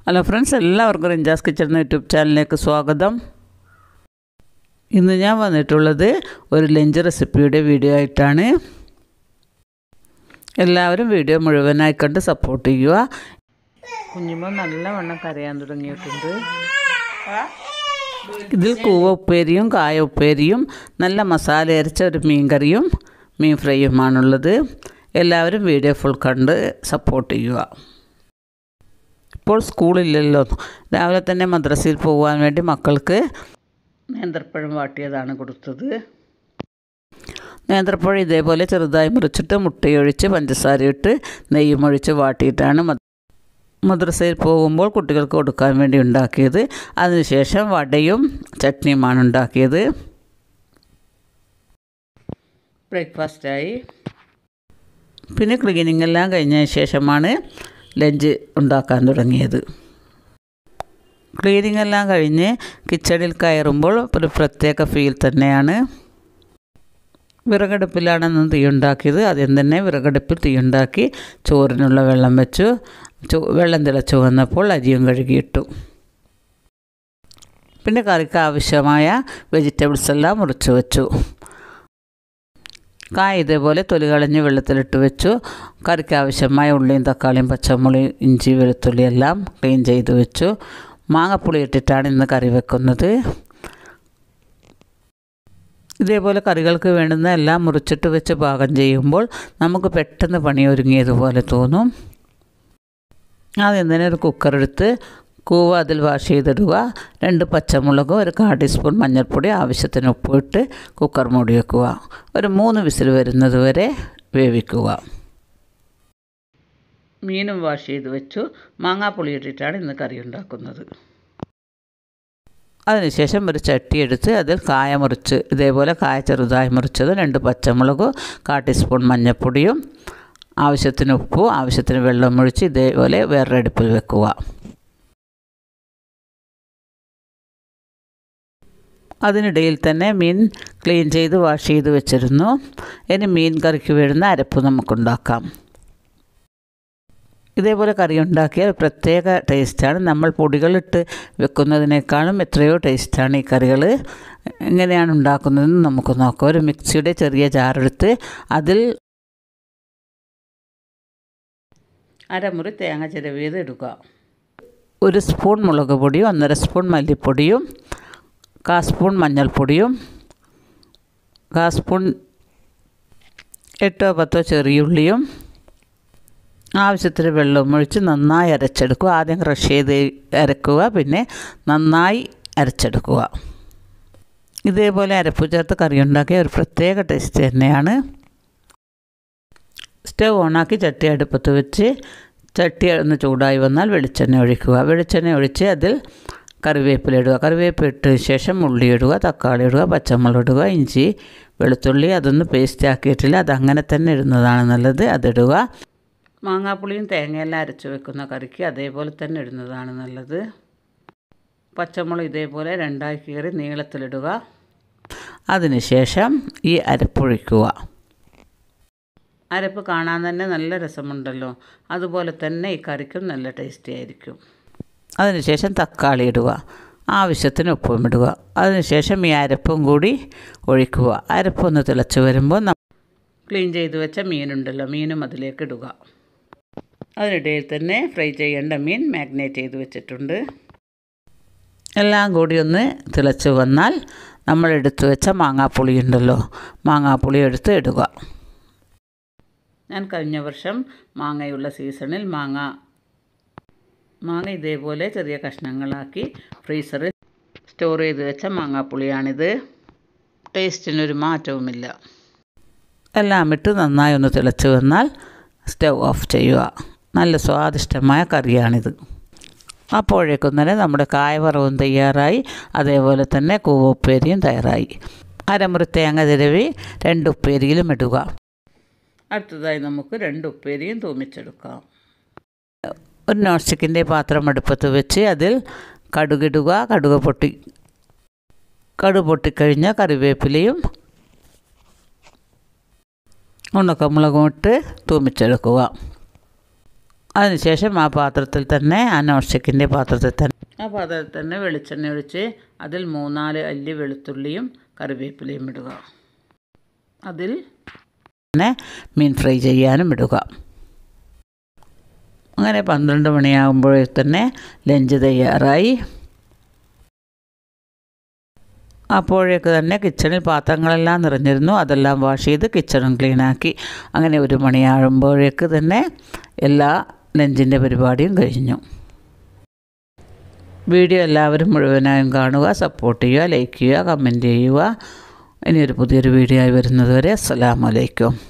hello friends എല്ലാവർക്കും റിഞ്ചാസ് kitchen എന്ന YouTube ചാനലിലേക്ക് സ്വാഗതം ഇന്ന് ഞാൻ വന്നിട്ടുള്ളത് ഒരു ലഞ്ച് റെസിപ്പിയുടെ വീഡിയോ ആയിട്ടാണ് എല്ലാവരും വീഡിയോ മുഴുവനായി കണ്ട് സപ്പോർട്ട് ചെയ്യുക കുഞ്ഞുമോ നല്ലവണ്ണം കരയാൻ തുടങ്ങിയിട്ടുണ്ട് ഇതിൽ കൂവ ഉപ്പേരിയും കായ ഉപ്പേരിയും നല്ല മസാല അരച്ച ഒരു മീൻ കറിയും മീൻ ഫ്രൈയുമാണുള്ളത് എല്ലാവരും വീഡിയോ ഫുൾ കണ്ട് സപ്പോർട്ട് ചെയ്യുക ഇപ്പോൾ സ്കൂളില്ലല്ലോ രാവിലെ തന്നെ മദ്രസയിൽ പോകാൻ വേണ്ടി മക്കൾക്ക് നേന്ത്രപ്പഴം വാട്ടിയതാണ് കൊടുത്തത് നേന്ത്രപ്പഴം ഇതേപോലെ ചെറുതായി മുറിച്ചിട്ട് മുട്ടയൊഴിച്ച് പഞ്ചസാരയിട്ട് നെയ്യും ഒഴിച്ച് വാട്ടിയിട്ടാണ് മദ്രസയിൽ പോകുമ്പോൾ കുട്ടികൾക്ക് കൊടുക്കാൻ വേണ്ടി ഉണ്ടാക്കിയത് അതിനുശേഷം വടയും ചട്നിയുമാണ് ഉണ്ടാക്കിയത് ബ്രേക്ക്ഫാസ്റ്റായി പിന്നെ ക്ലീനിങ് എല്ലാം കഴിഞ്ഞ ശേഷമാണ് ലഞ്ച് ഉണ്ടാക്കാൻ തുടങ്ങിയത് ക്ലീനിങ് എല്ലാം കഴിഞ്ഞ് കിച്ചണിൽ കയറുമ്പോൾ ഒരു പ്രത്യേക ഫീൽ തന്നെയാണ് വിറകടുപ്പിലാണ് ഇന്ന് തീയുണ്ടാക്കിയത് ആദ്യം തന്നെ വിറകടുപ്പിൽ തീയുണ്ടാക്കി ചോറിനുള്ള വെള്ളം വെച്ചു ചോ വെള്ളം തിളച്ചു വന്നപ്പോൾ അരിയും കഴുകിയിട്ടു പിന്നെ കറിക്ക് ആവശ്യമായ വെജിറ്റബിൾസ് എല്ലാം മുറിച്ച് വെച്ചു കായ ഇതേപോലെ തൊലി കളഞ്ഞ് വെള്ളത്തിലിട്ട് വെച്ചു കറിക്ക് ആവശ്യമായ ഉള്ളിയും തക്കാളിയും പച്ചമുളക് ഇഞ്ചി വെളുത്തുള്ളി എല്ലാം ക്ലീൻ ചെയ്ത് വെച്ചു മാങ്ങപ്പുളി ഇട്ടിട്ടാണ് ഇന്ന് കറി വെക്കുന്നത് ഇതേപോലെ കറികൾക്ക് വേണ്ടുന്ന എല്ലാം മുറിച്ചിട്ട് വെച്ച് പാകം ചെയ്യുമ്പോൾ നമുക്ക് പെട്ടെന്ന് പണി ഒരുങ്ങിയതുപോലെ തോന്നും ആദ്യം തന്നെ ഒരു കുക്കർ എടുത്ത് കൂവ അതിൽ വാഷ് ചെയ്തിടുക രണ്ട് പച്ചമുളകും ഒരു കാ ടീസ്പൂൺ മഞ്ഞൾപ്പൊടി ആവശ്യത്തിന് ഉപ്പിട്ട് കുക്കർ മൂടി വെക്കുക ഒരു മൂന്ന് വിസിൽ വരുന്നത് വരെ വേവിക്കുക മീനും വാഷ് ചെയ്ത് വെച്ചു മാങ്ങാപ്പുളി ഇട്ടിട്ടാണ് ഇന്ന് കറി ഉണ്ടാക്കുന്നത് അതിനുശേഷം ഒരു ചട്ടി എടുത്ത് അതിൽ കായ മുറിച്ച് ഇതേപോലെ കായ ചെറുതായി മുറിച്ചത് രണ്ട് പച്ചമുളകും കാ ടീസ്പൂൺ മഞ്ഞൾപ്പൊടിയും ആവശ്യത്തിന് ഉപ്പും ആവശ്യത്തിന് വെള്ളം ഒഴിച്ച് ഇതേപോലെ വേറൊരു അടുപ്പിൽ വെക്കുക അതിനിടയിൽ തന്നെ മീൻ ക്ലീൻ ചെയ്ത് വാഷ് ചെയ്ത് വെച്ചിരുന്നു ഇനി മീൻ കറിക്ക് വേണ്ടുന്ന അരപ്പ് നമുക്കുണ്ടാക്കാം ഇതേപോലെ കറി ഉണ്ടാക്കിയാൽ പ്രത്യേക ടേസ്റ്റാണ് നമ്മൾ പൊടികളിട്ട് വെക്കുന്നതിനേക്കാളും എത്രയോ ടേസ്റ്റാണ് ഈ കറികൾ എങ്ങനെയാണ് ഉണ്ടാക്കുന്നതെന്ന് നമുക്ക് നോക്കാം ഒരു മിക്സിയുടെ ചെറിയ ജാറെടുത്ത് അതിൽ അരമുറി തേങ്ങ ചിരവിയത് ഇടുക ഒരു സ്പൂൺ മുളക് പൊടിയും ഒന്നര സ്പൂൺ മല്ലിപ്പൊടിയും കാ സ്പൂൺ മഞ്ഞൾപ്പൊടിയും കാ സ്പൂൺ എട്ടോ പത്തോ ചെറിയുള്ളിയും ആവശ്യത്തിന് വെള്ളം ഒഴിച്ച് നന്നായി അരച്ചെടുക്കുക ആദ്യം ക്രഷ് ചെയ്ത് അരക്കുക പിന്നെ നന്നായി അരച്ചെടുക്കുക ഇതേപോലെ അരപ്പ് ചേർത്ത് കറി ഉണ്ടാക്കിയ ഒരു പ്രത്യേക ടേസ്റ്റ് തന്നെയാണ് സ്റ്റവ് ഓണാക്കി ചട്ടി അടുപ്പത്ത് വെച്ച് ചട്ടി ഒന്ന് ചൂടായി വന്നാൽ വെളിച്ചെണ്ണ ഒഴിക്കുക വെളിച്ചെണ്ണ ഒഴിച്ച് അതിൽ കറിവേപ്പില ഇടുക കറിവേപ്പില ഇട്ടതിന് ശേഷം ഉള്ളി ഇടുക തക്കാളി ഇടുക പച്ചമുളക് ഇടുക ഇഞ്ചി വെളുത്തുള്ളി അതൊന്ന് പേസ്റ്റ് ആക്കിയിട്ടില്ല അതങ്ങനെ തന്നെ ഇടുന്നതാണ് നല്ലത് അതിടുക മാങ്ങാപ്പുളിയും തേങ്ങയെല്ലാം അരച്ച് വെക്കുന്ന കറിക്ക് അതേപോലെ തന്നെ ഇടുന്നതാണ് നല്ലത് പച്ചമുളക് ഇതേപോലെ രണ്ടായി കീറി നീളത്തിലിടുക അതിനുശേഷം ഈ അരപ്പൊഴിക്കുക അരപ്പ് കാണാൻ തന്നെ നല്ല രസമുണ്ടല്ലോ അതുപോലെ തന്നെ ഈ കറിക്കും നല്ല ടേസ്റ്റി ആയിരിക്കും അതിനുശേഷം തക്കാളി ഇടുക ആവശ്യത്തിന് ഉപ്പും ഇടുക അതിനുശേഷം ഈ അരപ്പും കൂടി ഒഴിക്കുക അരപ്പൊന്ന് തിളച്ച് വരുമ്പോൾ ക്ലീൻ ചെയ്ത് വെച്ച മീനുണ്ടല്ലോ മീനും അതിലേക്ക് ഇടുക അതിനിടയിൽ തന്നെ ഫ്രൈ ചെയ്യേണ്ട മീൻ മാഗ്നേറ്റ് ചെയ്ത് വെച്ചിട്ടുണ്ട് എല്ലാം കൂടി ഒന്ന് തിളച്ച് വന്നാൽ നമ്മൾ എടുത്തു വെച്ച മാങ്ങാപ്പുളി ഉണ്ടല്ലോ മാങ്ങാപ്പുളി എടുത്ത് ഇടുക ഞാൻ കഴിഞ്ഞ വർഷം മാങ്ങയുള്ള സീസണിൽ മാങ്ങ മാങ്ങ ഇതേപോലെ ചെറിയ കഷ്ണങ്ങളാക്കി ഫ്രീസറിൽ സ്റ്റോർ ചെയ്ത് വെച്ച മാങ്ങാപ്പുളിയാണിത് ടേസ്റ്റിനൊരു മാറ്റവുമില്ല എല്ലാം ഇട്ട് നന്നായി ഒന്ന് തിളച്ച് വന്നാൽ സ്റ്റവ് ഓഫ് ചെയ്യുക നല്ല സ്വാദിഷ്ടമായ കറിയാണിത് അപ്പോഴേക്കും തന്നെ നമ്മുടെ കായവറവും തയ്യാറായി അതേപോലെ തന്നെ കൂവപ്പേരിയും തയ്യാറായി അരമുറി തേങ്ങ തിരവി രണ്ട് ഉപ്പേരിയിലും ഇടുക അടുത്തതായി നമുക്ക് രണ്ട് ഉപ്പേരിയും തൂമിച്ചെടുക്കാം ഒരു നോൺ സ്റ്റിക്കിൻ്റെ പാത്രം അടുപ്പത്ത് വെച്ച് അതിൽ കടുകിടുക കടുക് പൊട്ടി കടുക് പൊട്ടിക്കഴിഞ്ഞ കറിവേപ്പിലയും ഉണക്കമുളകും ഇട്ട് തൂമിച്ചെടുക്കുക അതിനുശേഷം ആ പാത്രത്തിൽ തന്നെ ആ നോൺ സ്റ്റിക്കിൻ്റെ പാത്രത്തിൽ തന്നെ ആ പാത്രത്തിൽ തന്നെ വെളിച്ചെണ്ണ ഒഴിച്ച് അതിൽ മൂന്നാല് അല്ലി വെളുത്തുള്ളിയും കറിവേപ്പിലയും ഇടുക അതിൽ തന്നെ മീൻ ഫ്രൈ ചെയ്യാനും ഇടുക അങ്ങനെ പന്ത്രണ്ട് മണിയാകുമ്പോഴേ തന്നെ ലഞ്ച് തയ്യാറായി അപ്പോഴേക്ക് തന്നെ കിച്ചണിൽ പാത്രങ്ങളെല്ലാം നിറഞ്ഞിരുന്നു അതെല്ലാം വാഷ് ചെയ്ത് കിച്ചണും ക്ലീനാക്കി അങ്ങനെ ഒരു മണിയാകുമ്പോഴേക്ക് തന്നെ എല്ലാ ലഞ്ചിൻ്റെ പരിപാടിയും കഴിഞ്ഞു വീഡിയോ എല്ലാവരും മുഴുവനായും കാണുക സപ്പോർട്ട് ചെയ്യുക ലൈക്ക് ചെയ്യുക കമൻറ്റ് ചെയ്യുക ഇനിയൊരു പുതിയൊരു വീഡിയോ ആയി വരുന്നതുവരെ അസ്സലാമലൈക്കും